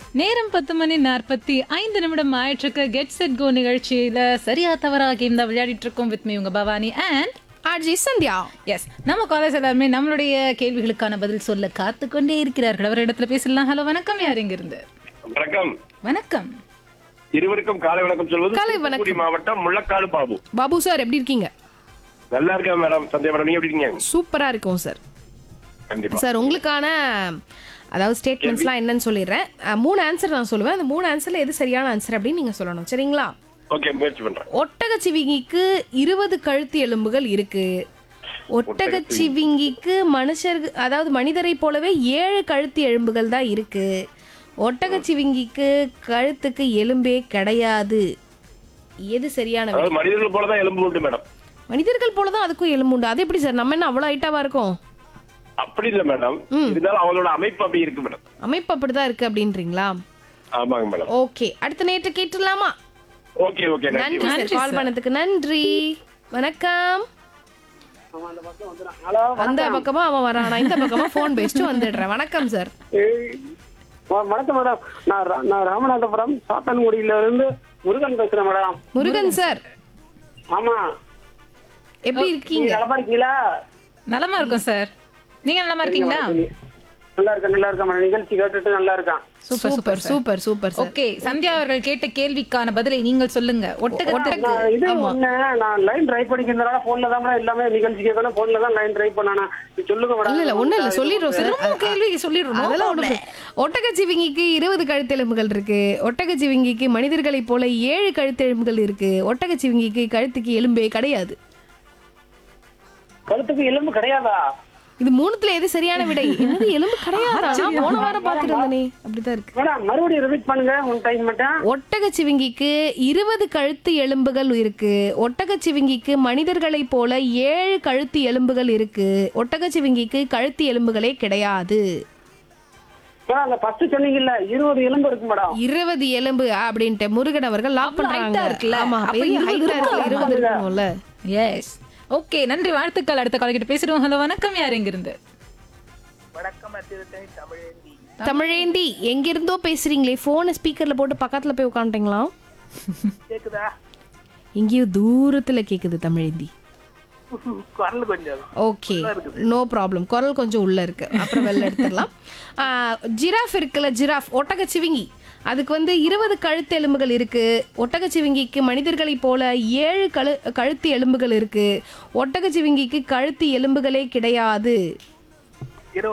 நேரம் பத்து மணி நாற்பத்தி ஐந்து நிமிடம் ஆயிட்டிருக்கு கெட் செட் கோ நிகழ்ச்சியில சரியா தவறா கேம் தான் விளையாடிட்டு இருக்கோம் வித் மீ உங்க Bhavani and RJ Sandhya yes நம்ம காலேஜ் எல்லாருமே நம்மளுடைய கேள்விகளுக்கான பதில் சொல்ல காத்து கொண்டே இருக்கிறார்கள் அவர் இடத்துல பேசலாம் ஹலோ வணக்கம் யார் இங்க இருந்து வணக்கம் வணக்கம் இருவருக்கும் காலை வணக்கம் சொல்வது காலை வணக்கம். தூத்துக்குடி மாவட்டம் முள்ளக்காடு பாபு பாபு சார் எப்படி இருக்கீங்க நல்லா இருக்கேன் மேடம் சந்தியா மேடம் நீங்க எப்படி இருக்கீங்க சூப்பரா இருக்கும் சார் கண்டிப்பா சார் உங்களுக்கான அதாவது ஸ்டேட்மெண்ட்ஸ்லாம் என்னன்னு சொல்லிடுறேன் அஹ், மூணு ஆன்சர் நான் சொல்லுவேன் அந்த மூணு ஆன்சர்ல எது சரியான ஆன்சர் அப்படின்னு நீங்க சொல்லணும் சரிங்களா ஓகே முயற்சி பண்றேன் ஒட்டகச்சிவிங்கிக்கு இருபது கழுத்து எலும்புகள் இருக்கு ஒட்டகச்சிவிங்கிக்கு மனுஷர் அதாவது மனிதரை போலவே ஏழு கழுத்து எலும்புகள் தான் இருக்கு ஒட்டகச்சிவிங்கிக்கு கழுத்துக்கு எலும்பே கிடையாது எது சரியான விடை? அதாவது மனிதர்கள் போலதான் எலும்பு உண்டு மேடம் மனிதர்கள் போல தான் அதுக்கும் எலும்பு உண்டு அது எப்படி சார் நம்ம என்ன அவ்வளோ ஹைட்டாவா இருக்கும் அப்படி இல்ல மேடம் இருந்தாலும் அவங்களோட அமைப்பு அப்படி இருக்கு மேடம் அமைப்பு அப்படிதான் இருக்கு அப்படின்றீங்களா ஆமாங்க மேடம் ஓகே அடுத்த நேற்று கேட்டுடலாமா ஓகே ஓகே நன்றி நன்றி சார் கால் பண்ணதுக்கு நன்றி வணக்கம் அந்த பக்கமா அவன் வரான் நான் இந்த பக்கமா ஃபோன் பேசிட்டு வந்துடுறேன் வணக்கம் சார் ஏய், வ- வணக்கம் மேடம் நான் ரா- நான் ராமநாதபுரம் சாத்தான்குடியில இருந்து முருகன் பேசுறேன் மேடம் முருகன் சார் ஆமா எப்படி நீங்க இருக்கீங்க நலமா இருக்கீங்களா நலமா இருக்கும் சார் நீங்க நலமா இருக்கீங்களா நல்லா இருக்கேன் நல்லா இருக்கேன் மேடம் நிகழ்ச்சி கேட்டுட்டு நல்லா இருக்கேன் super super super super sir okay Sandhya அவர்கள் கேட்ட கேள்விக்கான பதிலை நீங்கள் சொல்லுங்க ஒட்டக நான் இது ஒண்ணு நான் லைன் ட்ரை பண்ணிக்கிறதுனால போன்ல தான் மேடம் எல்லாமே நிகழ்ச்சி கேட்கணும் போன்ல தான் லைன் ட்ரை பண்ணானே நீ சொல்லுங்க மேடம் இல்ல இல்ல ஒண்ணும் இல்ல சொல்லிடுறோம் சார் திரும்ப கேள்வி சொல்லிடுறோம் அதெல்லாம் ஒண்ணு ஒட்டகச்சிவிங்கிக்கு இருபது கழுத்தெலும்புகள் இருக்கு ஒட்டகச்சிவிங்கிக்கு மனிதர்களைப் போல ஏழு கழுத்தெலும்புகள் இருக்கு ஒட்டகச்சிவிங்கிக்கு கழுத்துக்கு எலும்பே கிடையாது கழுத்துக்கு எலும்பு கிடையாதா இது மூணுத்துல எது சரியான விடை என்னது எலும்பு கிடையாதா நான் போன வாரம் பாத்துட்டு இருந்தேனே அப்படிதான் இருக்கு மேடம் மறுபடியும் ரிப்பீட் பண்ணுங்க உன் டைம் மட்டும் ஒட்டகச்சிவிங்கிக்கு இருபது கழுத்து எலும்புகள் இருக்கு ஒட்டகச்சிவிங்கிக்கு மனிதர்களைப் போல ஏழு கழுத்து எலும்புகள் இருக்கு ஒட்டகச்சிவிங்கிக்கு கழுத்து எலும்புகளே கிடையாது மேடம் அந்த ஃபர்ஸ்ட் சொன்னீங்கல்ல இருபது எலும்பு இருக்கு மேடம் இருபது எலும்பு அப்படின்ட்டு முருகன் அவர்கள் லாக் அவ்வளவு height ஆ பண்றாங்க இருக்குல்ல? ஆமா அப்ப பெரிய இருபது height ஆ இருக்கு, இருக்கும். இருபது இருக்கும்ல எஸ் ஓகே நன்றி வாழ்த்துக்கள் அடுத்த கால கிட்ட பேசிடுவோம் ஹலோ வணக்கம் யார் இங்க இருந்து தமிழேந்தி எங்கிருந்தோ பேசுறீங்களே போனை ஸ்பீக்கர்ல போட்டு பக்கத்துல போய் உட்காந்துட்டீங்களா கேக்குதா எங்கேயோ தூரத்துல கேக்குது தமிழேந்தி குரல் கொஞ்சம் ஓகே நோ ப்ராப்ளம் குரல் கொஞ்சம் உள்ள இருக்கு அப்புறம் வெளில எடுத்துடலாம் ஜிராஃப் இருக்குல்ல ஜிராஃப் ஒட்டகச்சிவிங்கி அதுக்கு வந்து இருபது கழுத்து எலும்புகள் இருக்கு ஒட்டகச்சிவிங்கிக்கு மனிதர்களைப் போல ஏழு கழு கழுத்து எலும்புகள் இருக்கு ஒட்டகச்சிவிங்கிக்கு கழுத்து எலும்புகளே கிடையாது